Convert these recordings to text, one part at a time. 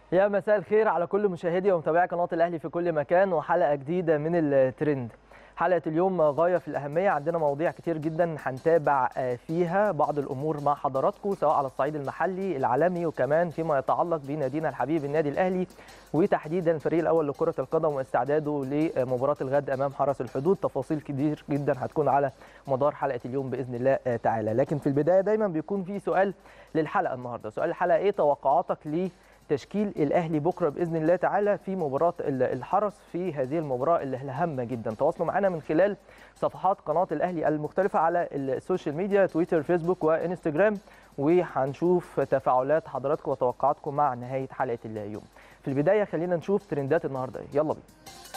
يا مساء الخير على كل مشاهدي ومتابعي قناه الاهلي في كل مكان وحلقه جديده من الترند حلقه اليوم غايه في الاهميه عندنا مواضيع كتير جدا هنتابع فيها بعض الامور مع حضراتكم سواء على الصعيد المحلي العالمي وكمان فيما يتعلق بنادينا الحبيب النادي الاهلي وتحديدا الفريق الاول لكره القدم واستعداده لمباراه الغد امام حرس الحدود تفاصيل كتير جدا هتكون على مدار حلقه اليوم باذن الله تعالى لكن في البدايه دايما بيكون في سؤال للحلقه النهارده سؤال الحلقه ايه توقعاتك ليه تشكيل الاهلي بكره باذن الله تعالى في مباراه الحرس في هذه المباراه اللي هامه جدا تواصلوا معنا من خلال صفحات قناه الاهلي المختلفه على السوشيال ميديا تويتر فيسبوك وانستجرام وهنشوف تفاعلات حضراتكم وتوقعاتكم مع نهايه حلقه اليوم في البدايه خلينا نشوف ترندات النهارده يلا بينا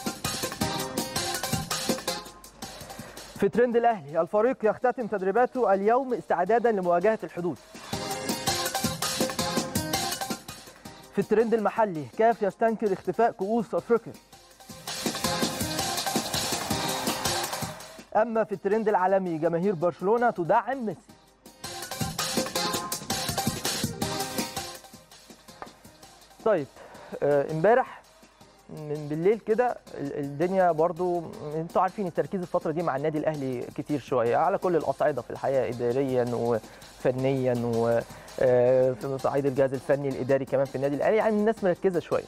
في ترند الاهلي الفريق يختتم تدريباته اليوم استعدادا لمواجهه الحدود في الترند المحلي كاف يستنكر اختفاء كؤوس افريقيا اما في الترند العالمي جماهير برشلونه تدعم ميسي طيب امبارح من بالليل كده الدنيا برضو انتوا عارفين التركيز الفتره دي مع النادي الاهلي كتير شويه على كل الاصعده في الحياه اداريا وفنيا و في صعيد الجهاز الفني الاداري كمان في النادي الاهلي يعني الناس مركزه شويه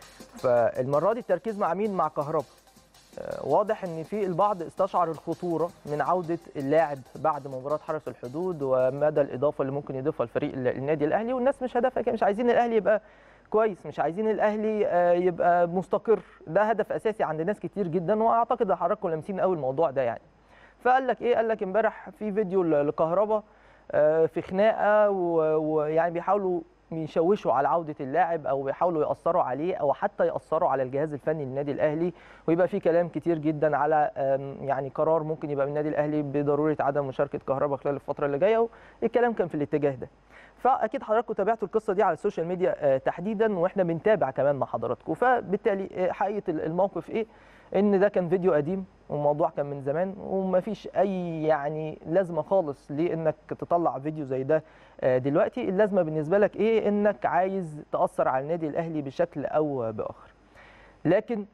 فالمره دي التركيز مع مين مع كهربا واضح ان في البعض استشعر الخطوره من عوده اللاعب بعد مباراه حرس الحدود ومدى الاضافه اللي ممكن يضيفها الفريق النادي الاهلي والناس مش هدفها كده مش عايزين الاهلي يبقى كويس مش عايزين الاهلي يبقى مستقر ده هدف اساسي عند ناس كتير جدا واعتقد حضراتكم لامسين قوي الموضوع ده يعني فقال لك ايه قال لك امبارح في فيديو لكهربا في خناقه ويعني بيحاولوا يشوشوا على عوده اللاعب او بيحاولوا ياثروا عليه او حتى ياثروا على الجهاز الفني للنادي الاهلي ويبقى في كلام كتير جدا على يعني قرار ممكن يبقى من النادي الاهلي بضروره عدم مشاركه كهربا خلال الفتره اللي جايه والكلام كان في الاتجاه ده فاكيد حضراتكم تابعتوا القصه دي على السوشيال ميديا تحديدا واحنا بنتابع كمان مع حضراتكم فبالتالي حقيقه الموقف ايه ان ده كان فيديو قديم والموضوع كان من زمان ومفيش اي يعني لازمه خالص لانك تطلع فيديو زي ده دلوقتي اللازمه بالنسبه لك ايه انك عايز تاثر على النادي الاهلي بشكل او باخر لكن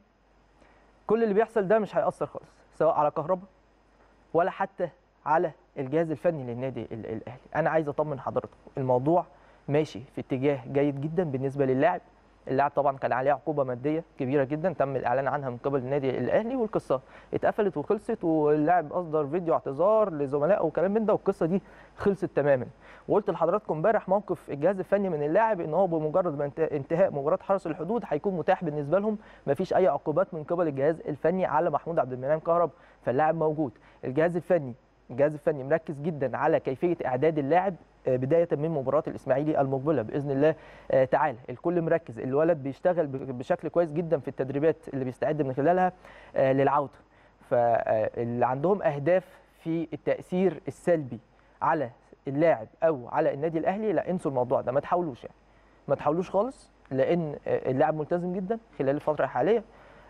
كل اللي بيحصل ده مش هياثر خالص سواء على كهربا ولا حتى على الجهاز الفني للنادي الاهلي انا عايز اطمن حضراتكم الموضوع ماشي في اتجاه جيد جدا بالنسبه للاعب اللاعب طبعا كان عليه عقوبه ماديه كبيره جدا تم الاعلان عنها من قبل النادي الاهلي والقصه اتقفلت وخلصت واللاعب اصدر فيديو اعتذار لزملائه وكلام من ده والقصه دي خلصت تماما وقلت لحضراتكم امبارح موقف الجهاز الفني من اللاعب ان هو بمجرد ما انتهاء مباراه حرس الحدود هيكون متاح بالنسبه لهم مفيش اي عقوبات من قبل الجهاز الفني على محمود عبد المنعم كهرب فاللاعب موجود الجهاز الفني الجهاز الفني مركز جدا على كيفيه اعداد اللاعب بدايه من مباراه الاسماعيلي المقبله باذن الله تعالى الكل مركز الولد بيشتغل بشكل كويس جدا في التدريبات اللي بيستعد من خلالها للعوده فاللي عندهم اهداف في التاثير السلبي على اللاعب او على النادي الاهلي لا انسوا الموضوع ده ما تحاولوش يعني ما تحاولوش خالص لان اللاعب ملتزم جدا خلال الفتره الحاليه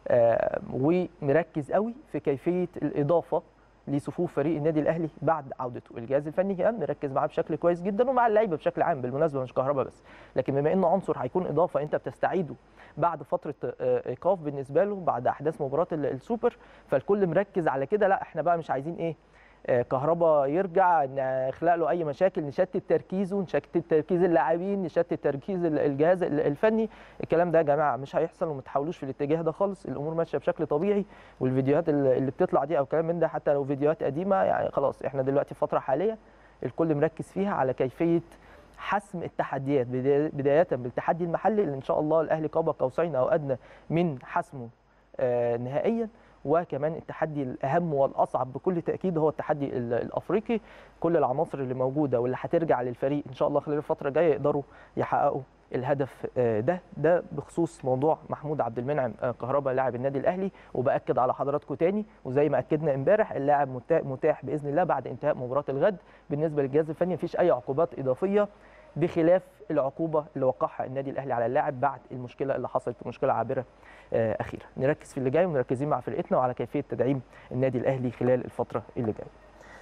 ومركز قوي في كيفيه الاضافه لصفوف فريق النادي الاهلي بعد عودته الجهاز الفني كمان مركز معاه بشكل كويس جدا ومع اللعيبه بشكل عام بالمناسبه مش كهربا بس لكن بما انه عنصر هيكون اضافه انت بتستعيده بعد فتره ايقاف بالنسبه له بعد احداث مباراه السوبر فالكل مركز على كده لا احنا بقى مش عايزين ايه كهربا يرجع نخلق له اي مشاكل نشتت تركيزه نشتت تركيز اللاعبين نشتت تركيز الجهاز الفني الكلام ده يا جماعه مش هيحصل وما تحاولوش في الاتجاه ده خالص الامور ماشيه بشكل طبيعي والفيديوهات اللي بتطلع دي او كلام من ده حتى لو فيديوهات قديمه يعني خلاص احنا دلوقتي في فتره حاليه الكل مركز فيها على كيفيه حسم التحديات بدايه بالتحدي المحلي اللي ان شاء الله الاهلي قاب قوسين او ادنى من حسمه نهائيا وكمان التحدي الاهم والاصعب بكل تاكيد هو التحدي الافريقي كل العناصر اللي موجوده واللي هترجع للفريق ان شاء الله خلال الفتره الجايه يقدروا يحققوا الهدف ده ده بخصوص موضوع محمود عبد المنعم كهربا لاعب النادي الاهلي وباكد على حضراتكم تاني وزي ما اكدنا امبارح اللاعب متاح باذن الله بعد انتهاء مباراه الغد بالنسبه للجهاز الفني مفيش اي عقوبات اضافيه بخلاف العقوبه اللي وقعها النادي الاهلي على اللاعب بعد المشكله اللي حصلت مشكله عابره اخيره نركز في اللي جاي ومركزين مع فرقتنا وعلى كيفيه تدعيم النادي الاهلي خلال الفتره اللي جايه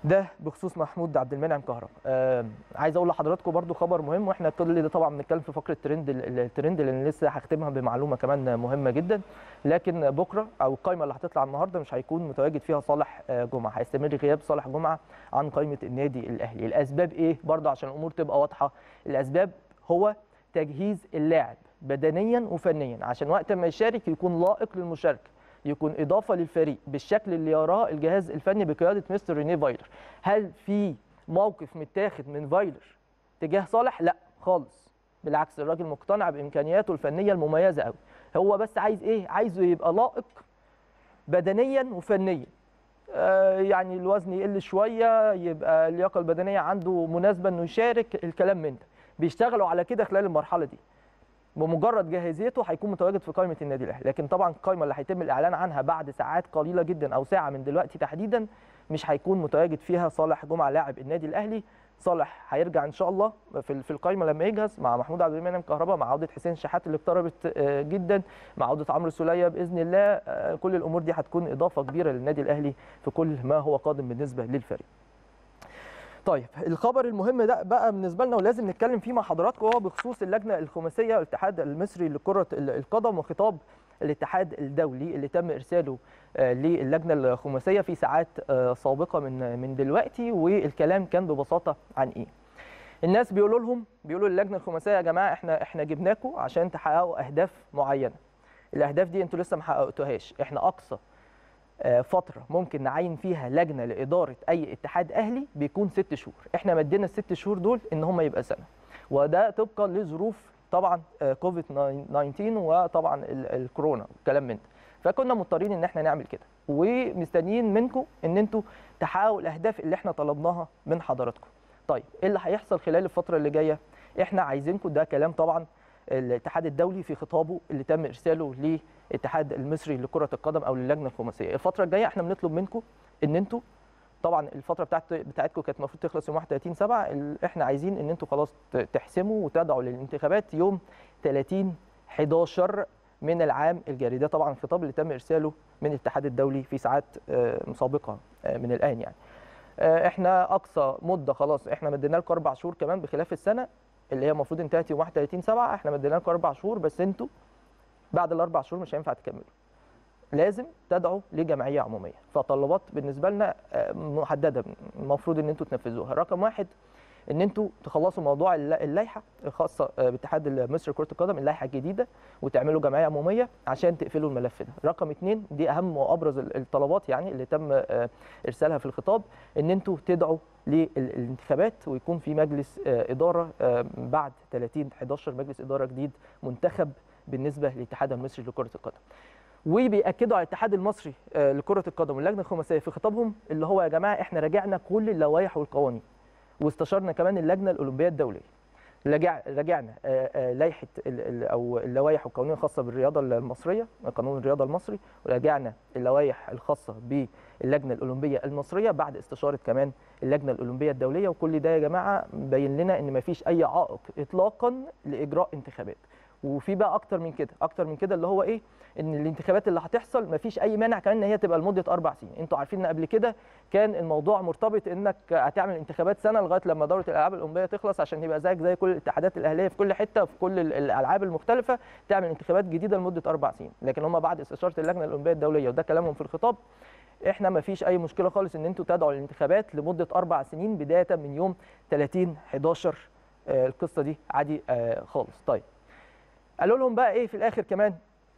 ده بخصوص محمود عبد المنعم كهربا آه عايز اقول لحضراتكم برضو خبر مهم واحنا كل ده طبعا بنتكلم في فقره الترند الترند اللي لسه هختمها بمعلومه كمان مهمه جدا لكن بكره او القائمه اللي هتطلع النهارده مش هيكون متواجد فيها صالح جمعه هيستمر غياب صالح جمعه عن قائمه النادي الاهلي الاسباب ايه برضو عشان الامور تبقى واضحه الاسباب هو تجهيز اللاعب بدنيا وفنيا عشان وقت ما يشارك يكون لائق للمشاركه يكون اضافه للفريق بالشكل اللي يراه الجهاز الفني بقياده مستر ريني فايلر هل في موقف متاخد من فايلر تجاه صالح لا خالص بالعكس الراجل مقتنع بامكانياته الفنيه المميزه قوي هو بس عايز ايه عايزه يبقى لائق بدنيا وفنيا آه يعني الوزن يقل شويه يبقى اللياقه البدنيه عنده مناسبه انه يشارك الكلام من ده بيشتغلوا على كده خلال المرحله دي بمجرد جاهزيته هيكون متواجد في قائمه النادي الاهلي لكن طبعا القائمه اللي هيتم الاعلان عنها بعد ساعات قليله جدا او ساعه من دلوقتي تحديدا مش هيكون متواجد فيها صالح جمعه لاعب النادي الاهلي صالح هيرجع ان شاء الله في في القائمه لما يجهز مع محمود عبد المنعم كهربا مع عوده حسين شحات اللي اقتربت جدا مع عوده عمرو سوليه باذن الله كل الامور دي هتكون اضافه كبيره للنادي الاهلي في كل ما هو قادم بالنسبه للفريق طيب الخبر المهم ده بقى بالنسبه لنا ولازم نتكلم فيه مع حضراتكم هو بخصوص اللجنه الخماسيه والاتحاد المصري لكره القدم وخطاب الاتحاد الدولي اللي تم ارساله للجنه الخماسيه في ساعات سابقه من من دلوقتي والكلام كان ببساطه عن ايه؟ الناس بيقولوا لهم بيقولوا للجنه الخماسيه يا جماعه احنا احنا جبناكم عشان تحققوا اهداف معينه. الاهداف دي انتوا لسه ما حققتوهاش، احنا اقصى فتره ممكن نعين فيها لجنه لاداره اي اتحاد اهلي بيكون ست شهور احنا مدينا الست شهور دول ان هم يبقى سنه وده طبقا لظروف طبعا كوفيد 19 وطبعا الكورونا والكلام من ده فكنا مضطرين ان احنا نعمل كده ومستنيين منكم ان انتوا تحققوا الاهداف اللي احنا طلبناها من حضراتكم طيب ايه اللي هيحصل خلال الفتره اللي جايه احنا عايزينكم ده كلام طبعا الاتحاد الدولي في خطابه اللي تم ارساله للاتحاد المصري لكره القدم او للجنه الخماسيه الفتره الجايه احنا بنطلب منكم ان انتوا طبعا الفتره بتاعت بتاعتكم كانت المفروض تخلص يوم 31 7 احنا عايزين ان انتوا خلاص تحسموا وتدعوا للانتخابات يوم 30 11 من العام الجاري ده طبعا الخطاب اللي تم ارساله من الاتحاد الدولي في ساعات سابقه من الان يعني احنا اقصى مده خلاص احنا مدينا لكم اربع شهور كمان بخلاف السنه اللي هي المفروض انتهت يوم 31 7 احنا مدينا لكم اربع شهور بس انتوا بعد الاربع شهور مش هينفع تكملوا لازم تدعوا لجمعيه عموميه فطلبات بالنسبه لنا محدده المفروض ان انتوا تنفذوها رقم واحد ان انتوا تخلصوا موضوع اللائحه الخاصه باتحاد المصري لكره القدم اللائحه الجديده وتعملوا جمعيه عموميه عشان تقفلوا الملف ده رقم اثنين دي اهم وابرز الطلبات يعني اللي تم ارسالها في الخطاب ان انتوا تدعوا للانتخابات ويكون في مجلس اداره بعد 30 11 مجلس اداره جديد منتخب بالنسبه للاتحاد المصري لكره القدم وبياكدوا على الاتحاد المصري لكره القدم واللجنه الخماسيه في خطابهم اللي هو يا جماعه احنا راجعنا كل اللوائح والقوانين واستشرنا كمان اللجنه الاولمبيه الدوليه رجع رجعنا لائحه او اللوائح والقوانين الخاصه بالرياضه المصريه قانون الرياضه المصري وراجعنا اللوائح الخاصه باللجنه الاولمبيه المصريه بعد استشاره كمان اللجنه الاولمبيه الدوليه وكل ده يا جماعه بين لنا ان ما فيش اي عائق اطلاقا لاجراء انتخابات وفي بقى اكتر من كده اكتر من كده اللي هو ايه ان الانتخابات اللي هتحصل مفيش اي مانع كمان ان هي تبقى لمده اربع سنين انتوا عارفين ان قبل كده كان الموضوع مرتبط انك هتعمل انتخابات سنه لغايه لما دوره الالعاب الاولمبيه تخلص عشان يبقى زيك زي كل الاتحادات الاهليه في كل حته في كل الالعاب المختلفه تعمل انتخابات جديده لمده اربع سنين لكن هم بعد استشاره اللجنه الاولمبيه الدوليه وده كلامهم في الخطاب احنا ما فيش اي مشكله خالص ان انتوا تدعوا للانتخابات لمده اربع سنين بدايه من يوم 30 11 آه القصه دي عادي آه خالص طيب قالوا لهم بقى ايه في الاخر كمان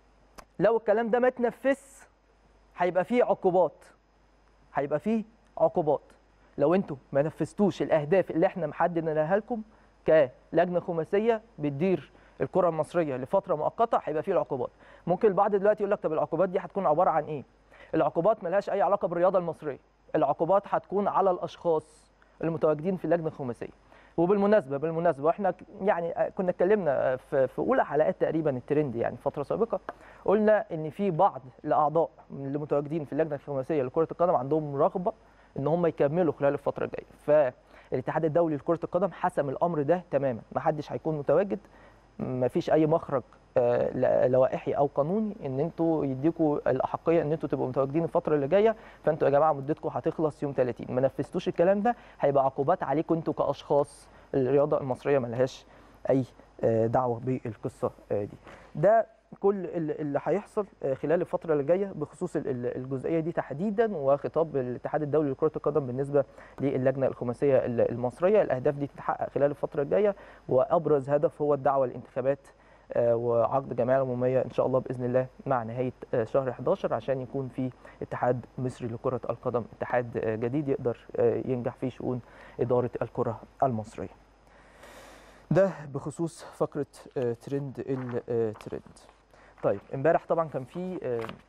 لو الكلام ده ما اتنفذش هيبقى فيه عقوبات هيبقى فيه عقوبات لو انتوا ما نفذتوش الاهداف اللي احنا محددينها لكم كلجنه خماسيه بتدير الكره المصريه لفتره مؤقته هيبقى فيه العقوبات ممكن البعض دلوقتي يقول لك طب العقوبات دي هتكون عباره عن ايه العقوبات ملهاش اي علاقه بالرياضه المصريه العقوبات هتكون على الاشخاص المتواجدين في اللجنه الخماسيه وبالمناسبه بالمناسبه واحنا يعني كنا اتكلمنا في في اولى حلقات تقريبا الترند يعني فتره سابقه قلنا ان في بعض الاعضاء اللي متواجدين في اللجنه الخماسيه لكره القدم عندهم رغبه ان هم يكملوا خلال الفتره الجايه فالاتحاد الدولي لكره القدم حسم الامر ده تماما ما حدش هيكون متواجد ما فيش اي مخرج آه، لوائحي او قانوني ان انتوا يديكوا الاحقيه ان انتوا تبقوا متواجدين الفتره اللي جايه فانتوا يا جماعه مدتكم هتخلص يوم 30 ما نفذتوش الكلام ده هيبقى عقوبات عليكم انتوا كاشخاص الرياضه المصريه ملهاش اي آه، دعوه بالقصه آه، دي ده كل اللي هيحصل خلال الفتره اللي جايه بخصوص الجزئيه دي تحديدا وخطاب الاتحاد الدولي لكره القدم بالنسبه للجنه الخماسيه المصريه الاهداف دي تتحقق خلال الفتره الجايه وابرز هدف هو الدعوه لانتخابات وعقد جمعيه عموميه ان شاء الله باذن الله مع نهايه شهر 11 عشان يكون في اتحاد مصري لكره القدم اتحاد جديد يقدر ينجح في شؤون اداره الكره المصريه. ده بخصوص فقره ترند الترند. طيب امبارح طبعا كان في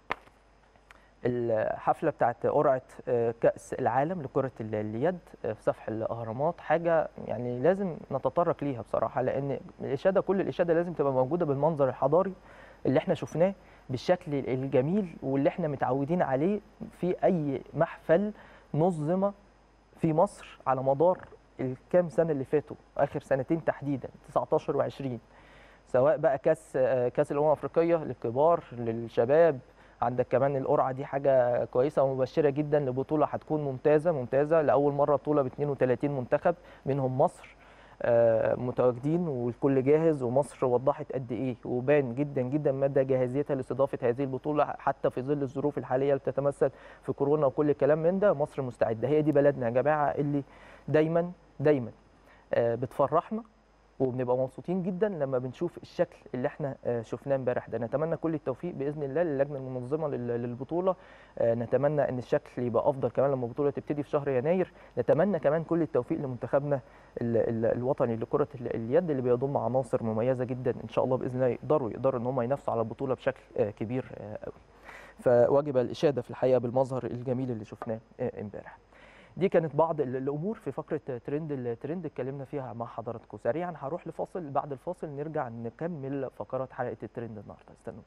الحفله بتاعت قرعه كاس العالم لكره اليد في سفح الاهرامات حاجه يعني لازم نتطرق ليها بصراحه لان الاشاده كل الاشاده لازم تبقى موجوده بالمنظر الحضاري اللي احنا شفناه بالشكل الجميل واللي احنا متعودين عليه في اي محفل نظم في مصر على مدار الكام سنه اللي فاتوا اخر سنتين تحديدا 19 و20 سواء بقى كاس كاس الامم الافريقيه للكبار للشباب عندك كمان القرعه دي حاجه كويسه ومبشره جدا لبطوله هتكون ممتازه ممتازه لاول مره بطوله ب 32 منتخب منهم مصر متواجدين والكل جاهز ومصر وضحت قد ايه وبان جدا جدا مدى جاهزيتها لاستضافه هذه البطوله حتى في ظل الظروف الحاليه اللي بتتمثل في كورونا وكل الكلام من ده مصر مستعده هي دي بلدنا يا جماعه اللي دايما دايما بتفرحنا وبنبقى مبسوطين جدا لما بنشوف الشكل اللي احنا شفناه امبارح ده نتمنى كل التوفيق باذن الله للجنه المنظمه للبطوله نتمنى ان الشكل يبقى افضل كمان لما البطوله تبتدي في شهر يناير نتمنى كمان كل التوفيق لمنتخبنا الوطني لكره اليد اللي بيضم عناصر مميزه جدا ان شاء الله باذن الله يقدروا يقدروا ان هم ينافسوا على البطوله بشكل كبير قوي فواجب الاشاده في الحقيقه بالمظهر الجميل اللي شفناه امبارح دي كانت بعض الامور في فقره ترند الترند اتكلمنا فيها مع حضراتكم سريعا هروح لفاصل بعد الفاصل نرجع نكمل فقرات حلقه الترند النهارده استنونا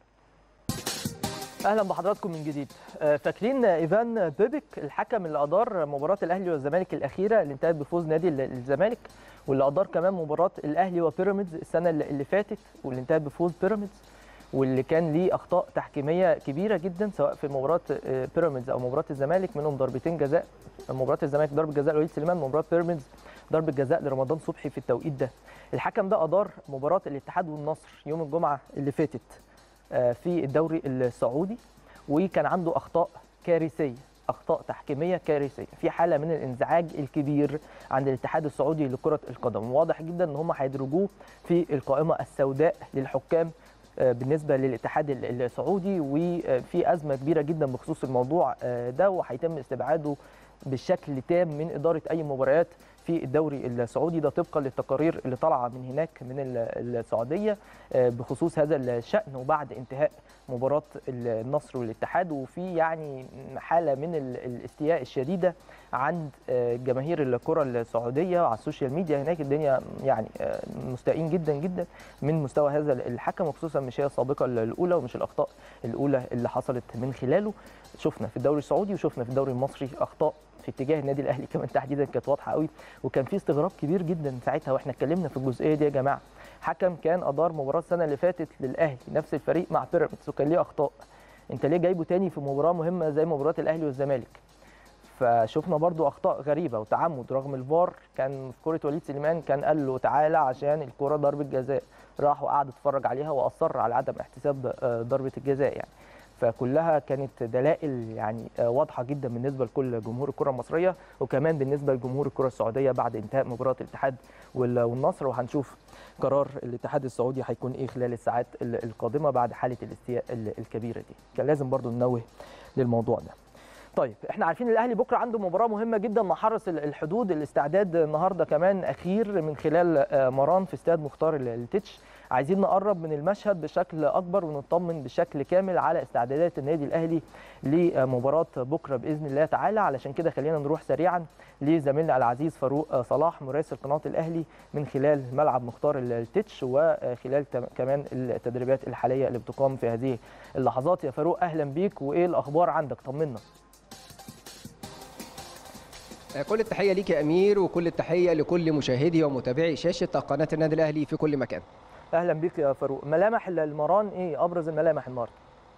اهلا بحضراتكم من جديد فاكرين ايفان بيبك الحكم اللي ادار مباراه الاهلي والزمالك الاخيره اللي انتهت بفوز نادي الزمالك واللي ادار كمان مباراه الاهلي وبيراميدز السنه اللي فاتت واللي انتهت بفوز بيراميدز واللي كان ليه اخطاء تحكيميه كبيره جدا سواء في مباراه بيراميدز او مباراه الزمالك منهم ضربتين جزاء مباراه الزمالك ضربه جزاء لوليد سليمان مباراه بيراميدز ضربه جزاء لرمضان صبحي في التوقيت ده الحكم ده ادار مباراه الاتحاد والنصر يوم الجمعه اللي فاتت في الدوري السعودي وكان عنده اخطاء كارثيه اخطاء تحكيميه كارثيه في حاله من الانزعاج الكبير عند الاتحاد السعودي لكره القدم واضح جدا ان هم هيدرجوه في القائمه السوداء للحكام بالنسبه للاتحاد السعودي وفي ازمه كبيره جدا بخصوص الموضوع ده وهيتم استبعاده بشكل تام من اداره اي مباريات في الدوري السعودي ده طبقا للتقارير اللي طالعه من هناك من السعوديه بخصوص هذا الشان وبعد انتهاء مباراه النصر والاتحاد وفي يعني حاله من الاستياء الشديده عند جماهير الكره السعوديه على السوشيال ميديا هناك الدنيا يعني مستائين جدا جدا من مستوى هذا الحكم وخصوصا مش هي السابقه الاولى ومش الاخطاء الاولى اللي حصلت من خلاله شفنا في الدوري السعودي وشفنا في الدوري المصري اخطاء في اتجاه النادي الاهلي كمان تحديدا كانت واضحه قوي وكان في استغراب كبير جدا ساعتها واحنا اتكلمنا في الجزئيه دي يا جماعه حكم كان ادار مباراه السنه اللي فاتت للاهلي نفس الفريق مع بيراميدز وكان ليه اخطاء انت ليه جايبه تاني في مباراه مهمه زي مباراه الاهلي والزمالك فشفنا برضو اخطاء غريبه وتعمد رغم الفار كان في كره وليد سليمان كان قال له تعالى عشان الكره ضربه جزاء راح وقعد اتفرج عليها واصر على عدم احتساب ضربه الجزاء يعني فكلها كانت دلائل يعني واضحه جدا بالنسبه لكل جمهور الكره المصريه وكمان بالنسبه لجمهور الكره السعوديه بعد انتهاء مباراه الاتحاد والنصر وهنشوف قرار الاتحاد السعودي هيكون ايه خلال الساعات القادمه بعد حاله الاستياء الكبيره دي كان لازم برضو ننوه للموضوع ده طيب احنا عارفين الاهلي بكره عنده مباراه مهمه جدا مع حرس الحدود الاستعداد النهارده كمان اخير من خلال مران في استاد مختار التتش عايزين نقرب من المشهد بشكل اكبر ونطمن بشكل كامل على استعدادات النادي الاهلي لمباراه بكره باذن الله تعالى علشان كده خلينا نروح سريعا لزميلنا العزيز فاروق صلاح مراسل قناه الاهلي من خلال ملعب مختار التتش وخلال كمان التدريبات الحاليه اللي بتقام في هذه اللحظات يا فاروق اهلا بيك وايه الاخبار عندك طمنا كل التحية ليك يا أمير وكل التحية لكل مشاهدي ومتابعي شاشة قناة النادي الأهلي في كل مكان اهلا بيك يا فاروق ملامح المران ايه ابرز الملامح النهارده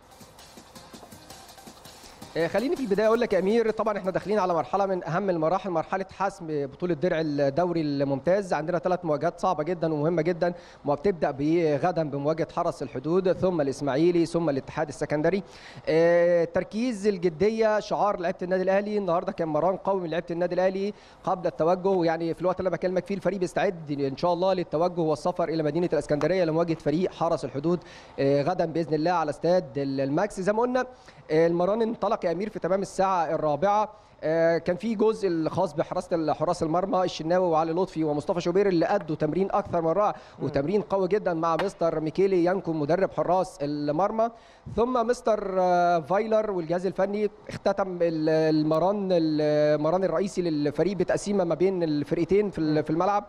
آه، خليني في البدايه اقول لك يا امير طبعا احنا داخلين على مرحله من اهم المراحل مرحله حسم بطوله درع الدوري الممتاز عندنا ثلاث مواجهات صعبه جدا ومهمه جدا وبتبدا بغدا بمواجهه حرس الحدود ثم الاسماعيلي ثم الاتحاد السكندري آه، تركيز الجديه شعار لعيبه النادي الاهلي النهارده كان مران قوي من لعيبه النادي الاهلي قبل التوجه يعني في الوقت اللي انا بكلمك فيه الفريق بيستعد ان شاء الله للتوجه والسفر الى مدينه الاسكندريه لمواجهه فريق حرس الحدود آه، غدا باذن الله على استاد الماكس زي ما قلنا آه، المران انطلق يا امير في تمام الساعه الرابعه آه، كان في جزء الخاص بحراسه حراس المرمى الشناوي وعلي لطفي ومصطفى شوبير اللي ادوا تمرين اكثر من رائع وتمرين قوي جدا مع مستر ميكيلي يانكو مدرب حراس المرمى ثم مستر آه، فايلر والجهاز الفني اختتم ال- المران المران الرئيسي للفريق بتقسيمه ما بين الفرقتين في ال- في الملعب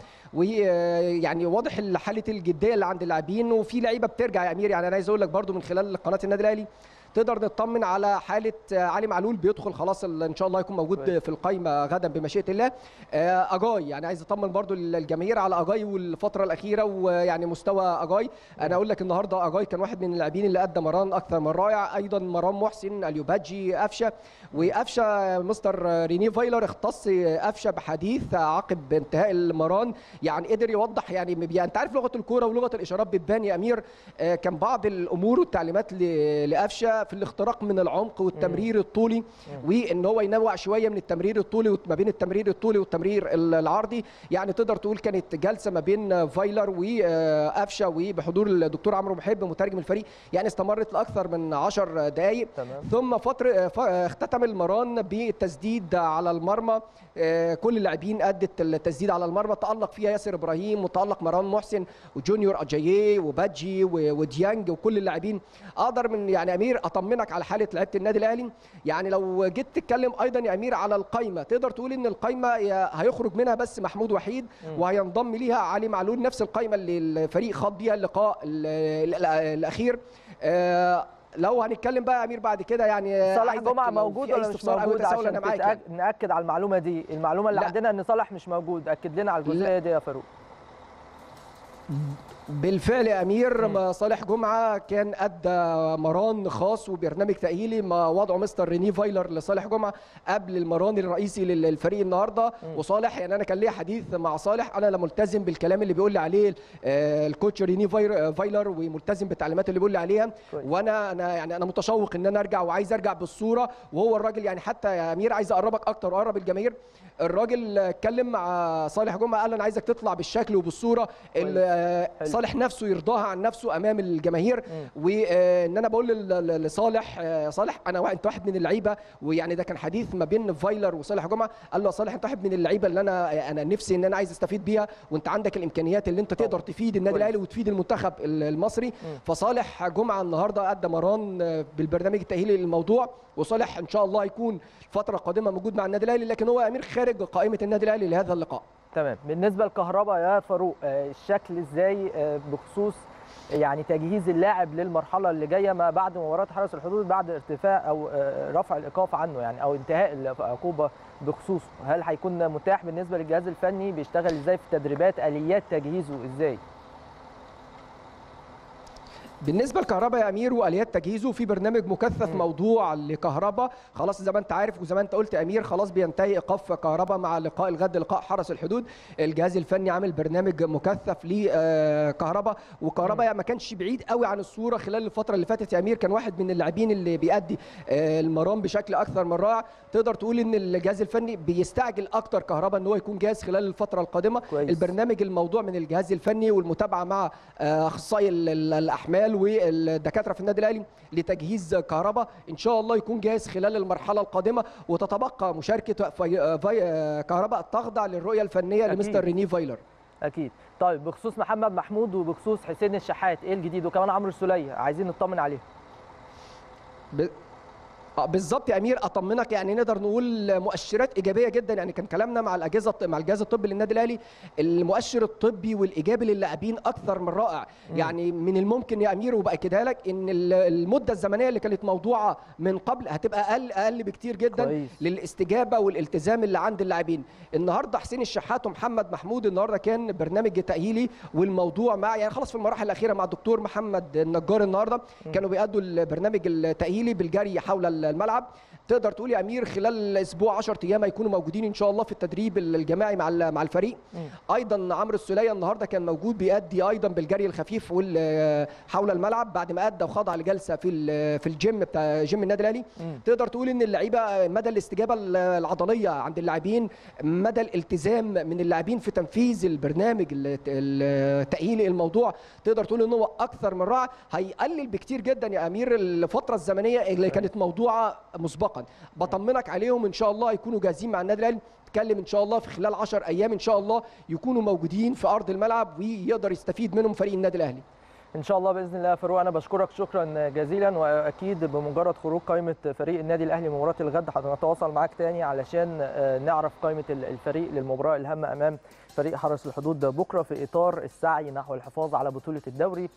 ويعني واضح حاله الجديه اللي عند اللاعبين وفي لعيبه بترجع يا امير يعني انا عايز اقول لك برضو من خلال قناه النادي الاهلي تقدر نطمن على حاله علي معلول بيدخل خلاص ال- ان شاء الله يكون موجود كويس. في القائمه غدا بمشيئه الله آه، اجاي يعني عايز اطمن برضو الجماهير على اجاي والفتره الاخيره ويعني مستوى اجاي انا اقول لك النهارده اجاي كان واحد من اللاعبين اللي ادى مران اكثر من رائع ايضا مران محسن اليوباجي قفشه وقفشه مستر ريني فايلر اختص قفشه بحديث عقب انتهاء المران يعني قدر يوضح يعني يعني انت عارف لغه الكوره ولغه الاشارات بتبان يا امير آه، كان بعض الامور والتعليمات ل- لقفشه في الاختراق من العمق والتمرير الطولي وان هو ينوع شويه من التمرير الطولي وما بين التمرير الطولي والتمرير ال- العرضي يعني تقدر تقول كانت جلسه ما بين فايلر وقفشه وبحضور الدكتور عمرو محب مترجم الفريق يعني استمرت لاكثر من 10 دقائق تمام ثم فترة ف- اختتم المران بالتسديد على المرمى آه، كل اللاعبين ادت التسديد على المرمى تالق فيها ياسر ابراهيم وتالق مروان محسن وجونيور اجاييه وبادجي و- وديانج وكل اللاعبين اقدر من يعني امير اطمنك على حاله لعيبه النادي الاهلي يعني لو جيت تتكلم ايضا يا امير على القايمه تقدر تقول ان القايمه يا- هيخرج منها بس محمود وحيد وهينضم ليها علي معلول نفس القايمه اللي الفريق خاض بيها اللقاء ال- ال- الاخير آه، لو هنتكلم بقى يا امير بعد كده يعني صالح عايزك جمعه لو موجود في أي ولا مش استفسار أو موجود تساؤل عشان انا معاك يعني. تتأك- ناكد على المعلومه دي المعلومه اللي لا. عندنا ان صالح مش موجود اكد لنا على الجزئيه دي يا فاروق بالفعل يا امير مم. ما صالح جمعه كان ادى مران خاص وبرنامج تاهيلي ما وضعه مستر ريني فايلر لصالح جمعه قبل المران الرئيسي لل- للفريق النهارده مم. وصالح يعني انا كان ليا حديث مع صالح انا لا ملتزم بالكلام اللي بيقول لي عليه آه، الكوتش ريني فاير- فايلر وملتزم بالتعليمات اللي بيقول لي عليها كويس. وانا انا يعني انا متشوق ان انا ارجع وعايز ارجع بالصوره وهو الراجل يعني حتى يا امير عايز اقربك اكتر واقرب الجماهير الراجل اتكلم مع صالح جمعه قال له انا عايزك تطلع بالشكل وبالصوره اللي آه، حلو. صالح نفسه يرضاها عن نفسه امام الجماهير مم. وان انا بقول لل- لل- لصالح آه، صالح انا واحد انت واحد من اللعيبه ويعني ده كان حديث ما بين فايلر وصالح جمعه قال له يا صالح انت واحد من اللعيبه اللي انا انا نفسي ان انا عايز استفيد بيها وانت عندك الامكانيات اللي انت تقدر تفيد النادي كويس. الاهلي وتفيد المنتخب ال- المصري فصالح جمعه النهارده ادى مران آه، بالبرنامج التاهيلي للموضوع وصالح ان شاء الله هيكون الفتره القادمه موجود مع النادي الاهلي لكن هو امير خارج قائمه النادي الاهلي لهذا اللقاء تمام بالنسبه للكهرباء يا فاروق آه، الشكل ازاي آه، بخصوص يعني تجهيز اللاعب للمرحله اللي جايه ما بعد مباراه حرس الحدود بعد ارتفاع او آه، رفع الايقاف عنه يعني او انتهاء العقوبه بخصوصه هل هيكون متاح بالنسبه للجهاز الفني بيشتغل ازاي في التدريبات اليات تجهيزه ازاي بالنسبه لكهرباء يا امير واليات تجهيزه في برنامج مكثف مم. موضوع لكهرباء خلاص زي ما انت عارف وزي ما انت قلت يا امير خلاص بينتهي ايقاف كهرباء مع لقاء الغد لقاء حرس الحدود الجهاز الفني عامل برنامج مكثف لكهرباء وكهرباء ما كانش بعيد قوي عن الصوره خلال الفتره اللي فاتت يا امير كان واحد من اللاعبين اللي بيأدي آه، المرام بشكل اكثر من رائع تقدر تقول ان الجهاز الفني بيستعجل اكتر كهرباء ان هو يكون جاهز خلال الفتره القادمه كويس. البرنامج الموضوع من الجهاز الفني والمتابعه مع آه، اخصائي ال- ال- الاحمال والدكاتره في النادي الاهلي لتجهيز كهرباء ان شاء الله يكون جاهز خلال المرحله القادمه وتتبقى مشاركه في- آه، في- آه، كهرباء تخضع للرؤيه الفنيه أكيد. لمستر ريني فايلر اكيد طيب بخصوص محمد محمود وبخصوص حسين الشحات ايه الجديد وكمان عمرو السوليه عايزين نطمن عليه ب... اه بالظبط يا امير اطمنك يعني نقدر نقول مؤشرات ايجابيه جدا يعني كان كلامنا مع الاجهزه مع الجهاز الطبي للنادي الاهلي المؤشر الطبي والايجابي للاعبين اكثر من رائع يعني من الممكن يا امير وباكدها لك ان ال- المده الزمنيه اللي كانت موضوعه من قبل هتبقى اقل اقل بكتير جدا كويس. للاستجابه والالتزام اللي عند اللاعبين النهارده حسين الشحات ومحمد محمود النهارده كان برنامج تاهيلي والموضوع مع يعني خلاص في المراحل الاخيره مع الدكتور محمد النجار النهارده كانوا بيأدوا البرنامج التاهيلي بالجري حول الملعب تقدر تقول يا امير خلال اسبوع 10 ايام هيكونوا موجودين ان شاء الله في التدريب الجماعي مع ال- مع الفريق ايضا عمرو السوليه النهارده كان موجود بيأدي ايضا بالجري الخفيف وال- حول الملعب بعد ما ادى وخضع لجلسه في ال- في الجيم بتاع جيم النادي الاهلي تقدر تقول ان اللعيبه مدى الاستجابه العضليه عند اللاعبين مدى الالتزام من اللاعبين في تنفيذ البرنامج الت- التأهيلي الموضوع تقدر تقول ان هو اكثر من رائع هيقلل بكتير جدا يا امير الفتره الزمنيه اللي كانت موضوعه مسبقا بطمنك عليهم ان شاء الله يكونوا جاهزين مع النادي الاهلي نتكلم ان شاء الله في خلال 10 ايام ان شاء الله يكونوا موجودين في ارض الملعب ويقدر يستفيد منهم فريق النادي الاهلي ان شاء الله باذن الله يا فاروق انا بشكرك شكرا جزيلا واكيد بمجرد خروج قائمه فريق النادي الاهلي مباراه الغد هنتواصل معاك تاني علشان آه، نعرف قائمه ال- الفريق للمباراه الهامه امام فريق حرس الحدود بكره في اطار السعي نحو الحفاظ على بطوله الدوري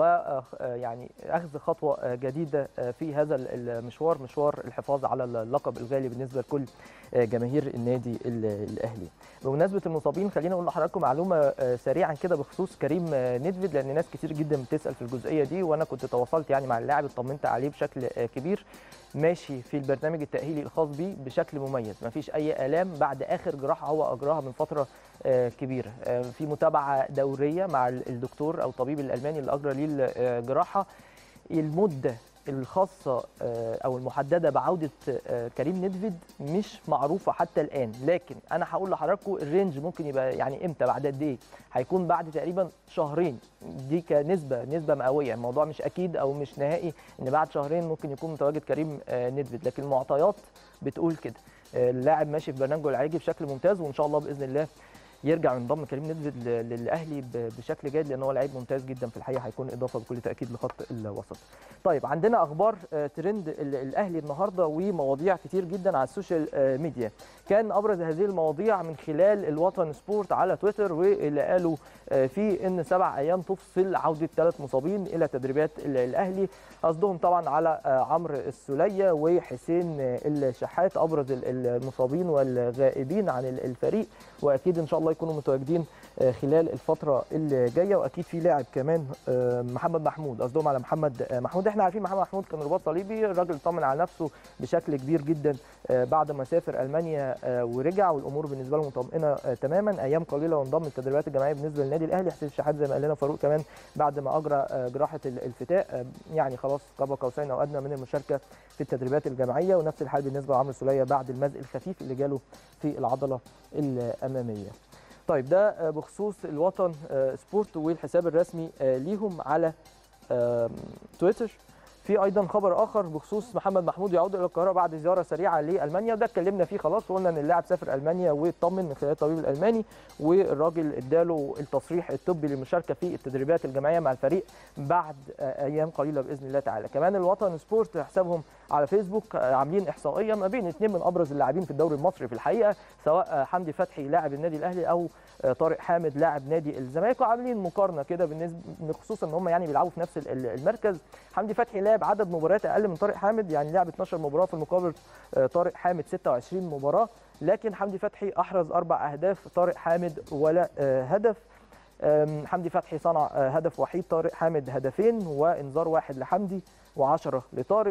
ويعني اخذ خطوه آه، جديده آه، في هذا ال- المشوار مشوار الحفاظ على اللقب الغالي بالنسبه لكل آه، جماهير النادي ال- الاهلي. بمناسبه المصابين خلينا اقول لحضراتكم معلومه آه، سريعا كده بخصوص كريم آه، نيدفيد لان ناس كتير جدا بتسال في الجزئيه دي وانا كنت تواصلت يعني مع اللاعب اطمنت عليه بشكل آه، كبير ماشي في البرنامج التاهيلي الخاص بيه بشكل مميز ما فيش اي الام بعد اخر جراحه هو اجراها من فتره آه، كبيره آه، في متابعه دوريه مع ال- الدكتور او الطبيب الالماني اللي اجرى ليه الجراحه المده الخاصه آه، او المحدده بعوده آه، كريم نيدفيد مش معروفه حتى الان لكن انا هقول لحضراتكم الرينج ممكن يبقى يعني امتى بعد قد ايه هيكون بعد تقريبا شهرين دي كنسبه نسبه مئويه الموضوع مش اكيد او مش نهائي ان بعد شهرين ممكن يكون متواجد كريم آه، نيدفيد لكن المعطيات بتقول كده آه، اللاعب ماشي في برنامجه العلاجي بشكل ممتاز وان شاء الله باذن الله يرجع وينضم كريم نيدفيد ل- للاهلي ب- بشكل جيد لان هو لعيب ممتاز جدا في الحقيقه هيكون اضافه بكل تاكيد لخط الوسط. طيب عندنا اخبار آه، ترند ال- الاهلي النهارده ومواضيع كتير جدا على السوشيال آه، ميديا. كان ابرز هذه المواضيع من خلال الوطن سبورت على تويتر واللي قالوا آه، فيه ان سبع ايام تفصل عوده ثلاث مصابين الى تدريبات ال- الاهلي قصدهم طبعا على آه، عمرو السوليه وحسين آه، الشحات ابرز ال- المصابين والغائبين عن ال- الفريق واكيد ان شاء الله يكونوا متواجدين آه، خلال الفتره اللي جايه واكيد في لاعب كمان آه، محمد محمود قصدهم على محمد آه، محمود احنا عارفين محمد محمود كان رباط صليبي الراجل طمن على نفسه بشكل كبير جدا آه، بعد ما سافر المانيا آه، ورجع والامور بالنسبه له مطمئنه آه، تماما ايام قليله وانضم للتدريبات الجماعيه بالنسبه للنادي الاهلي حسين الشحات زي ما قال لنا فاروق كمان بعد ما اجرى آه، جراحه ال- الفتاء آه، يعني خلاص قاب قوسين او ادنى من المشاركه في التدريبات الجماعيه ونفس الحال بالنسبه لعمرو السوليه بعد المزق الخفيف اللي جاله في العضله الاماميه. طيب ده آه، بخصوص الوطن آه، سبورت والحساب الرسمي آه، ليهم على آم، تويتر في ايضا خبر اخر بخصوص محمد محمود يعود الى القاهره بعد زياره سريعه لالمانيا وده اتكلمنا فيه خلاص وقلنا ان اللاعب سافر المانيا واطمن من خلال الطبيب الالماني والراجل اداله التصريح الطبي للمشاركه في التدريبات الجماعيه مع الفريق بعد آه، ايام قليله باذن الله تعالى كمان الوطن سبورت حسابهم على فيسبوك آه، عاملين احصائيه ما بين اثنين من ابرز اللاعبين في الدوري المصري في الحقيقه سواء آه، حمدي فتحي لاعب النادي الاهلي او آه، طارق حامد لاعب نادي الزمالك وعاملين مقارنه كده بالنسبه خصوصا ان هم يعني بيلعبوا في نفس ال- ال- المركز حمدي فتحي لعب عدد مباريات اقل من طارق حامد يعني لعب 12 مباراه في المقابل آه، طارق حامد 26 مباراه لكن حمدي فتحي احرز اربع اهداف طارق حامد ولا آه، هدف آم، حمدي فتحي صنع آه، هدف وحيد طارق حامد هدفين وانذار واحد لحمدي و10 لطارق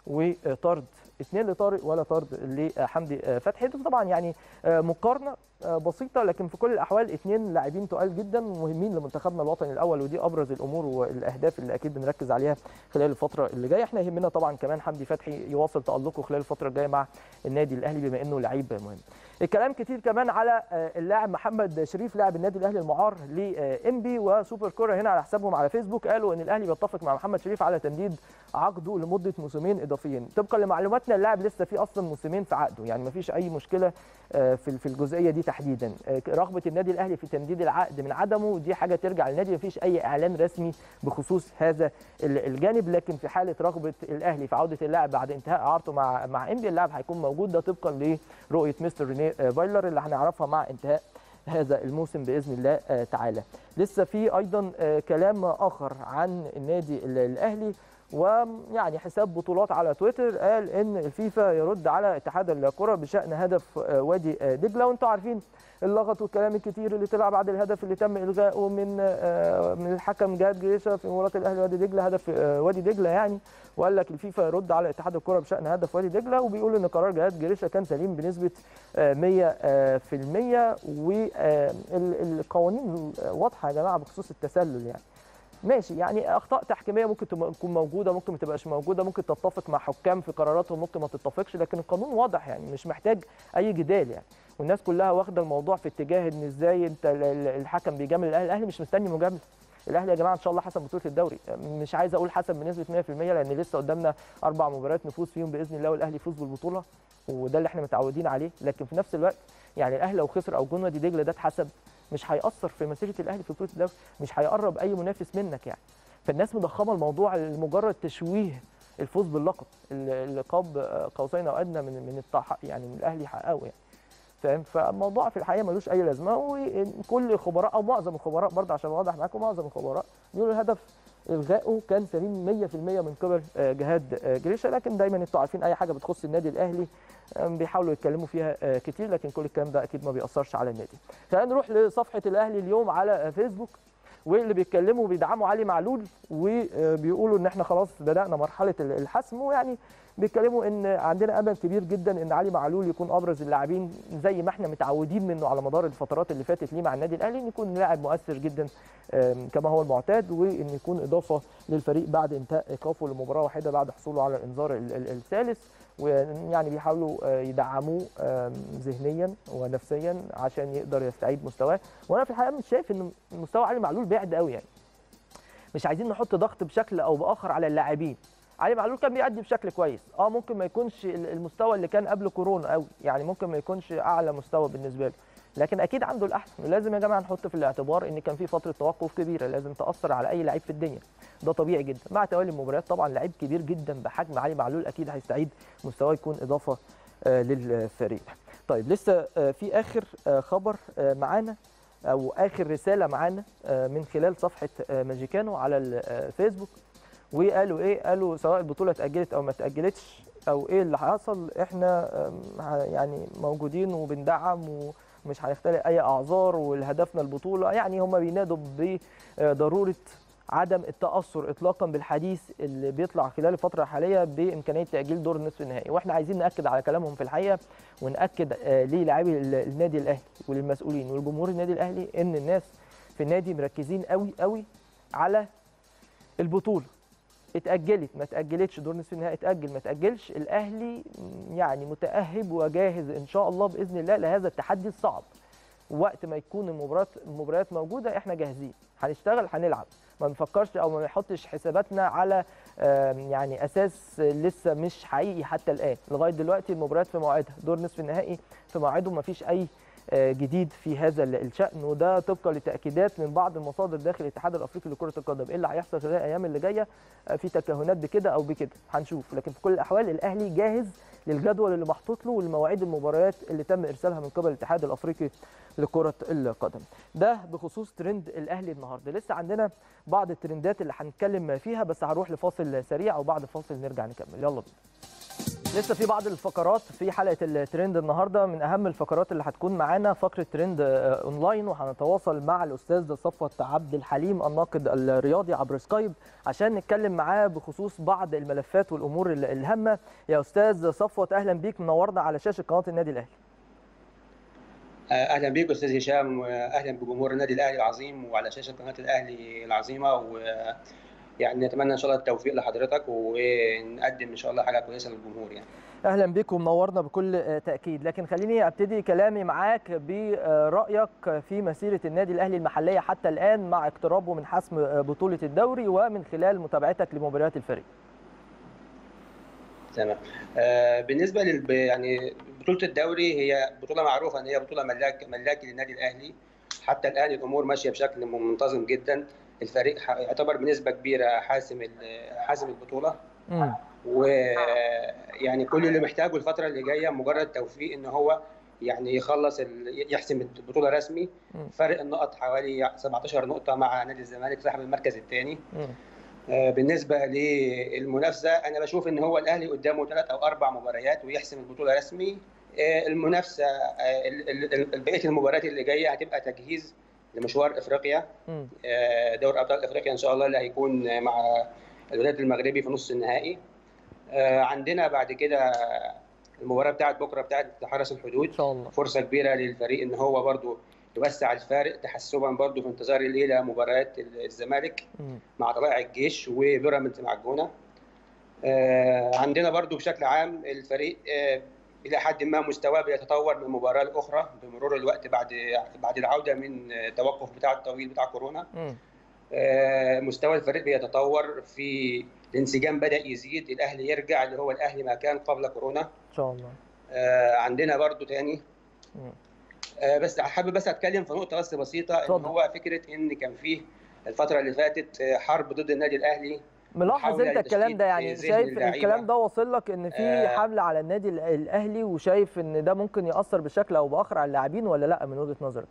وطرد اثنين لطارق ولا طرد لحمدي آه، فتحي ده طبعا يعني آه، مقارنه آه، بسيطه لكن في كل الاحوال اثنين لاعبين تقال جدا مهمين لمنتخبنا الوطني الاول ودي ابرز الامور والاهداف اللي اكيد بنركز عليها خلال الفتره اللي جايه احنا يهمنا طبعا كمان حمدي فتحي يواصل تالقه خلال الفتره الجايه مع النادي الاهلي بما انه لعيب مهم الكلام كتير كمان على آه، اللاعب محمد شريف لاعب النادي الاهلي المعار لانبي وسوبر كوره هنا على حسابهم على فيسبوك قالوا ان الاهلي بيتفق مع محمد شريف على تمديد عقده لمده موسمين اضافيين طبقا لمعلوماتنا اللاعب لسه في اصلا موسمين في عقده يعني مفيش اي مشكله في في الجزئيه دي تحديدا رغبه النادي الاهلي في تمديد العقد من عدمه دي حاجه ترجع للنادي مفيش اي اعلان رسمي بخصوص هذا الجانب لكن في حاله رغبه الاهلي في عوده اللاعب بعد انتهاء اعارته مع مع انبي اللاعب هيكون موجود ده طبقا لرؤيه مستر ريني فايلر اللي هنعرفها مع انتهاء هذا الموسم باذن الله تعالى لسه في ايضا كلام اخر عن النادي الاهلي ويعني حساب بطولات على تويتر قال ان الفيفا يرد على اتحاد الكره بشان هدف وادي دجله وانتم عارفين اللغط والكلام الكتير اللي طلع بعد الهدف اللي تم الغائه من من الحكم جهاد جريشه في مباراه الاهلي وادي دجله هدف وادي دجله يعني وقال لك الفيفا يرد على اتحاد الكره بشان هدف وادي دجله وبيقول ان قرار جهاد جريشه كان سليم بنسبه 100% والقوانين واضحه يا جماعه بخصوص التسلل يعني ماشي يعني اخطاء تحكيميه ممكن تكون موجوده ممكن ما تبقاش موجوده ممكن تتفق مع حكام في قراراتهم ممكن ما تتفقش لكن القانون واضح يعني مش محتاج اي جدال يعني والناس كلها واخده الموضوع في اتجاه ان ازاي انت الحكم بيجامل الاهلي الاهلي مش مستني مجامله الاهلي يا جماعه ان شاء الله حسب بطوله الدوري مش عايز اقول حسب بنسبه 100% لان لسه قدامنا اربع مباريات نفوز فيهم باذن الله والاهلي يفوز بالبطوله وده اللي احنا متعودين عليه لكن في نفس الوقت يعني الاهلي لو خسر او جون وادي دجله ده اتحسب مش هيأثر في مسيره الاهلي في بطوله الدوري مش هيقرب اي منافس منك يعني فالناس مضخمه الموضوع لمجرد تشويه الفوز باللقب اللي قاب قوسين او ادنى من من الطح يعني من الاهلي حققه يعني فاهم فالموضوع في الحقيقه ملوش اي لازمه وكل الخبراء او معظم الخبراء برضه عشان اوضح معاكم معظم الخبراء بيقولوا الهدف الغائه كان سليم 100% من قبل جهاد جريشه لكن دايما انتوا عارفين اي حاجه بتخص النادي الاهلي بيحاولوا يتكلموا فيها كتير لكن كل الكلام ده اكيد ما بيأثرش على النادي. خلينا نروح لصفحه الاهلي اليوم على فيسبوك واللي بيتكلموا بيدعموا علي معلول وبيقولوا ان احنا خلاص بدانا مرحله الحسم ويعني بيتكلموا ان عندنا امل كبير جدا ان علي معلول يكون ابرز اللاعبين زي ما احنا متعودين منه على مدار الفترات اللي فاتت ليه مع النادي الاهلي ان يكون لاعب مؤثر جدا كما هو المعتاد وان يكون اضافه للفريق بعد انتهاء ايقافه لمباراه واحده بعد حصوله على الانذار الثالث ويعني بيحاولوا يدعموه ذهنيا ونفسيا عشان يقدر يستعيد مستواه وانا في الحقيقه مش شايف ان مستوى علي معلول بعد قوي يعني مش عايزين نحط ضغط بشكل او باخر على اللاعبين علي معلول كان بيأدي بشكل كويس اه ممكن ما يكونش المستوى اللي كان قبل كورونا قوي يعني ممكن ما يكونش اعلى مستوى بالنسبه له لكن اكيد عنده الاحسن لازم يا جماعه نحط في الاعتبار ان كان في فتره توقف كبيره لازم تاثر على اي لعيب في الدنيا ده طبيعي جدا مع توالي المباريات طبعا لعيب كبير جدا بحجم علي معلول اكيد هيستعيد مستواه يكون اضافه للفريق طيب لسه في اخر خبر معانا او اخر رساله معانا من خلال صفحه ماجيكانو على الفيسبوك وقالوا ايه قالوا سواء البطوله اتاجلت او ما اتاجلتش او ايه اللي حصل احنا يعني موجودين وبندعم ومش هنختلق اي اعذار والهدفنا البطوله يعني هم بينادوا بضروره عدم التاثر اطلاقا بالحديث اللي بيطلع خلال الفتره الحاليه بامكانيه تاجيل دور النصف النهائي واحنا عايزين ناكد على كلامهم في الحقيقه وناكد للاعبي النادي الاهلي وللمسؤولين ولجمهور النادي الاهلي ان الناس في النادي مركزين قوي قوي على البطوله اتاجلت ما اتاجلتش دور نصف النهائي اتاجل ما اتاجلش الاهلي يعني متاهب وجاهز ان شاء الله باذن الله لهذا التحدي الصعب وقت ما يكون المباريات المباريات موجوده احنا جاهزين هنشتغل هنلعب ما نفكرش او ما نحطش حساباتنا على يعني اساس لسه مش حقيقي حتى الان لغايه دلوقتي المباريات في موعدها دور نصف النهائي في موعده ما فيش اي جديد في هذا الشأن وده طبقا لتأكيدات من بعض المصادر داخل الاتحاد الافريقي لكرة القدم ايه اللي هيحصل خلال الايام اللي جايه في تكهنات بكده او بكده هنشوف لكن في كل الاحوال الاهلي جاهز للجدول اللي محطوط له والمواعيد المباريات اللي تم ارسالها من قبل الاتحاد الافريقي لكرة القدم ده بخصوص ترند الاهلي النهارده لسه عندنا بعض الترندات اللي هنتكلم فيها بس هروح لفاصل سريع وبعد فاصل نرجع نكمل يلا بينا لسه في بعض الفقرات في حلقه الترند النهارده من اهم الفقرات اللي هتكون معانا فقره ترند اونلاين وهنتواصل مع الاستاذ صفوت عبد الحليم الناقد الرياضي عبر سكايب عشان نتكلم معاه بخصوص بعض الملفات والامور الهامه يا استاذ صفوت اهلا بيك منورنا على شاشه قناه النادي الاهلي اهلا بيك استاذ هشام واهلا بجمهور النادي الاهلي العظيم وعلى شاشه قناه الاهلي العظيمه و يعني نتمنى ان شاء الله التوفيق لحضرتك ونقدم ان شاء الله حاجه كويسه للجمهور يعني اهلا بك ومنورنا بكل تاكيد لكن خليني ابتدي كلامي معاك برايك في مسيره النادي الاهلي المحليه حتى الان مع اقترابه من حسم بطوله الدوري ومن خلال متابعتك لمباريات الفريق تمام آه بالنسبه لل يعني بطوله الدوري هي بطوله معروفه ان هي بطوله ملاك ملاكي للنادي الاهلي حتى الان الامور ماشيه بشكل منتظم جدا الفريق يعتبر بنسبه كبيره حاسم حاسم البطوله مم. ويعني كل اللي محتاجه الفتره اللي جايه مجرد توفيق ان هو يعني يخلص ال... يحسم البطوله رسمي مم. فرق النقط حوالي 17 نقطه مع نادي الزمالك صاحب المركز الثاني مم. بالنسبه للمنافسه انا بشوف ان هو الاهلي قدامه ثلاث او اربع مباريات ويحسم البطوله رسمي آه، المنافسه آه، ال- ال- ال- بقيه المباريات اللي جايه هتبقى تجهيز لمشوار افريقيا مم. آه، دوري ابطال افريقيا ان شاء الله اللي هيكون مع الوداد المغربي في نص النهائي آه، عندنا بعد كده المباراه بتاعت بكره بتاعت حرس الحدود ان شاء الله فرصه كبيره للفريق ان هو برضو يوسع الفارق تحسبا برضو في انتظار الليله مباريات الزمالك مم. مع طلائع الجيش وبيراميدز مع الجونه آه، عندنا برضو بشكل عام الفريق آه، الى حد ما مستواه بيتطور من مباراه لاخرى بمرور الوقت بعد بعد العوده من التوقف بتاع الطويل بتاع كورونا مم. آه، مستوى الفريق بيتطور في الانسجام بدا يزيد الاهلي يرجع اللي هو الاهلي ما كان قبل كورونا ان شاء الله آه، عندنا برضو تاني مم. آه، بس حابب بس اتكلم في نقطه بس بسيطه ان اتفضل. هو فكره ان كان فيه الفتره اللي فاتت آه، حرب ضد النادي الاهلي ملاحظ محاولة انت الكلام ده يعني لتشتيت شايف ذهن اللعيبة. الكلام ده واصل لك ان في آه. حمله على النادي ال- الاهلي وشايف ان ده ممكن ياثر بشكل او باخر على اللاعبين ولا لا من وجهه نظرك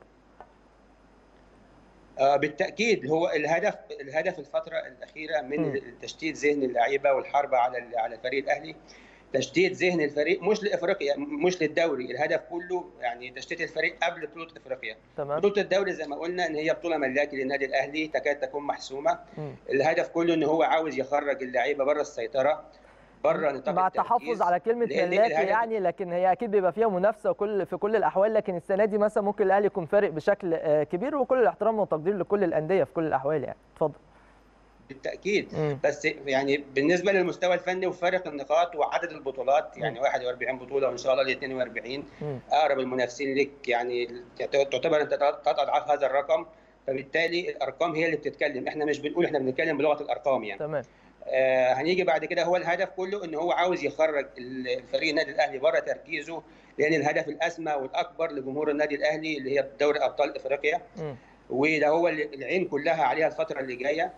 آه، بالتاكيد هو الهدف الهدف الفتره الاخيره من مم. تشتيت ذهن اللعيبه والحرب على ال- على الفريق الاهلي تشتيت ذهن الفريق مش لافريقيا مش للدوري الهدف كله يعني تشتيت الفريق قبل بطوله افريقيا تمام بطوله الدوري زي ما قلنا ان هي بطوله ملاكي للنادي الاهلي تكاد تكون محسومه مم. الهدف كله ان هو عاوز يخرج اللعيبه بره السيطره بره نطاق مع التركيز. التحفظ على كلمه لأن ملاكي الهدف- يعني لكن هي اكيد بيبقى فيها منافسه كل في كل الاحوال لكن السنه دي مثلا ممكن الاهلي يكون فارق بشكل آه، كبير وكل الاحترام والتقدير لكل الانديه في كل الاحوال يعني اتفضل بالتاكيد مم. بس يعني بالنسبه للمستوى الفني وفارق النقاط وعدد البطولات يعني 41 بطوله وان شاء الله ل 42 مم. اقرب المنافسين لك يعني تعتبر انت ثلاث اضعاف هذا الرقم فبالتالي الارقام هي اللي بتتكلم احنا مش بنقول احنا بنتكلم بلغه الارقام يعني تمام آه هنيجي بعد كده هو الهدف كله ان هو عاوز يخرج الفريق النادي الاهلي بره تركيزه لان الهدف الاسمى والاكبر لجمهور النادي الاهلي اللي هي دوري ابطال افريقيا مم. وده هو اللي العين كلها عليها الفتره اللي جايه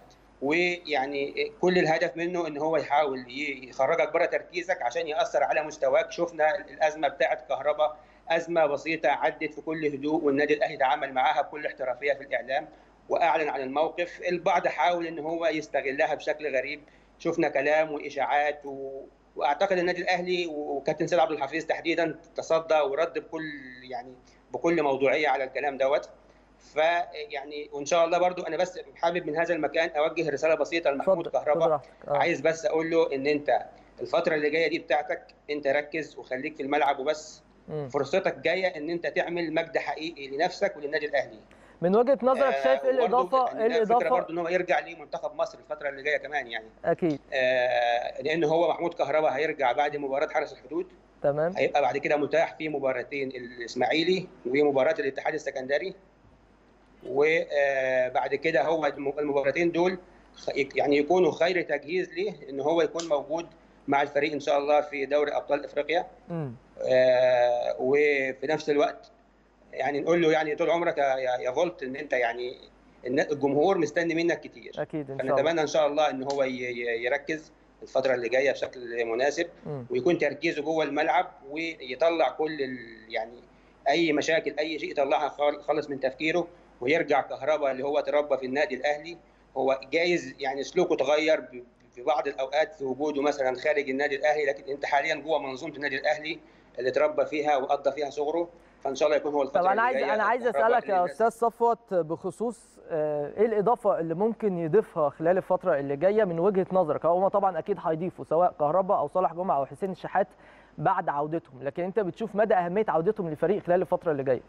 ويعني كل الهدف منه ان هو يحاول ي- يخرجك بره تركيزك عشان ياثر على مستواك شفنا الازمه بتاعه كهرباء ازمه بسيطه عدت في كل هدوء والنادي الاهلي تعامل معاها بكل احترافيه في الاعلام واعلن عن الموقف البعض حاول ان هو يستغلها بشكل غريب شفنا كلام واشاعات و... واعتقد النادي الاهلي وكابتن سيد عبد الحفيظ تحديدا تصدى ورد بكل يعني بكل موضوعيه على الكلام دوت فيعني وان شاء الله برضو انا بس حابب من هذا المكان اوجه رساله بسيطه لمحمود اتفضل خد كهربا راحتك آه. عايز بس اقول له ان انت الفتره اللي جايه دي بتاعتك انت ركز وخليك في الملعب وبس مم. فرصتك جايه ان انت تعمل مجد حقيقي لنفسك وللنادي الاهلي من وجهه نظرك شايف ايه وبرضو الاضافه ايه الفكره الاضافه برضو ان هو يرجع لمنتخب مصر الفتره اللي جايه كمان يعني اكيد آه لان هو محمود كهربا هيرجع بعد مباراه حرس الحدود تمام هيبقى بعد كده متاح في مباراتين الاسماعيلي ومباراه الاتحاد السكندري وبعد كده هو الم- المباراتين دول خ- يعني يكونوا خير تجهيز ليه ان هو يكون موجود مع الفريق ان شاء الله في دوري ابطال افريقيا مم. آه، وفي نفس الوقت يعني نقول له يعني طول عمرك يا يا- يا فولت ان انت يعني إن الجمهور مستني منك كتير اكيد ان شاء الله فنتمنى ان شاء الله ان هو ي- ي- يركز الفتره اللي جايه بشكل مناسب مم. ويكون تركيزه جوه الملعب ويطلع كل ال... يعني اي مشاكل اي شيء يطلعها خال- خالص من تفكيره ويرجع كهربا اللي هو تربى في النادي الاهلي هو جايز يعني سلوكه اتغير ب- في بعض الاوقات في وجوده مثلا خارج النادي الاهلي لكن انت حاليا جوه منظومه النادي الاهلي اللي تربى فيها وقضى فيها صغره فان شاء الله يكون هو الفتره طب انا اللي عايز جاية انا عايز كهربا اسالك اللي يا الناس- استاذ صفوت بخصوص آه، ايه الاضافه اللي ممكن يضيفها خلال الفتره اللي جايه من وجهه نظرك هم طبعا اكيد هيضيفوا سواء كهربا او صالح جمعه او حسين الشحات بعد عودتهم لكن انت بتشوف مدى اهميه عودتهم للفريق خلال الفتره اللي جايه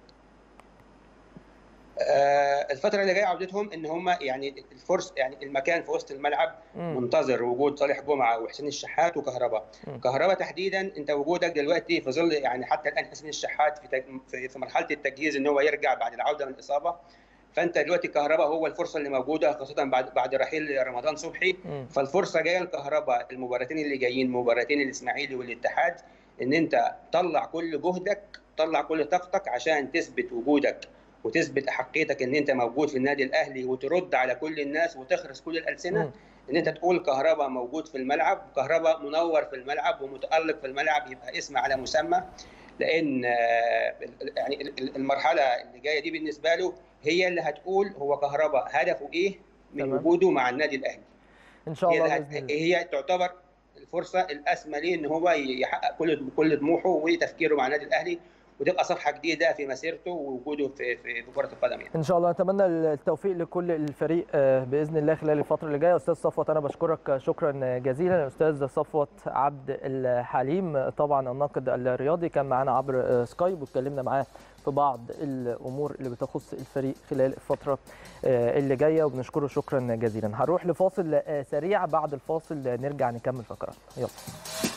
آه، الفتره اللي جايه عودتهم ان هم يعني الفرص يعني المكان في وسط الملعب مم. منتظر وجود صالح جمعه وحسين الشحات وكهرباء مم. كهرباء تحديدا انت وجودك دلوقتي في ظل يعني حتى الان حسين الشحات في تج- في في مرحله التجهيز ان هو يرجع بعد العوده من الاصابه فانت دلوقتي كهرباء هو الفرصه اللي موجوده خاصه بعد بعد رحيل رمضان صبحي مم. فالفرصه جايه لكهرباء المباراتين اللي جايين مباراتين الاسماعيلي والاتحاد ان انت طلع كل جهدك طلع كل طاقتك عشان تثبت وجودك وتثبت احقيتك ان انت موجود في النادي الاهلي وترد على كل الناس وتخرس كل الالسنه مم. ان انت تقول كهربا موجود في الملعب كهربا منور في الملعب ومتالق في الملعب يبقى اسم على مسمى لان آه، يعني ال- ال- المرحله اللي جايه دي بالنسبه له هي اللي هتقول هو كهربا هدفه ايه من تمام. وجوده مع النادي الاهلي ان شاء هي, الله اللي باذن هت- الله هي تعتبر الفرصه الاسمى ليه ان هو يحقق كل كل طموحه وتفكيره مع النادي الاهلي وتبقى صفحه جديده في مسيرته ووجوده في في في كره القدم يعني. ان شاء الله نتمنى التوفيق لكل الفريق آه، باذن الله خلال الفتره اللي جايه استاذ صفوت انا بشكرك شكرا جزيلا استاذ صفوت عبد الحليم طبعا الناقد الرياضي كان معانا عبر آه، سكايب واتكلمنا معاه في بعض الامور اللي بتخص الفريق خلال الفتره آه، اللي جايه وبنشكره شكرا جزيلا هنروح لفاصل آه، سريع بعد الفاصل نرجع نكمل فقراتنا يلا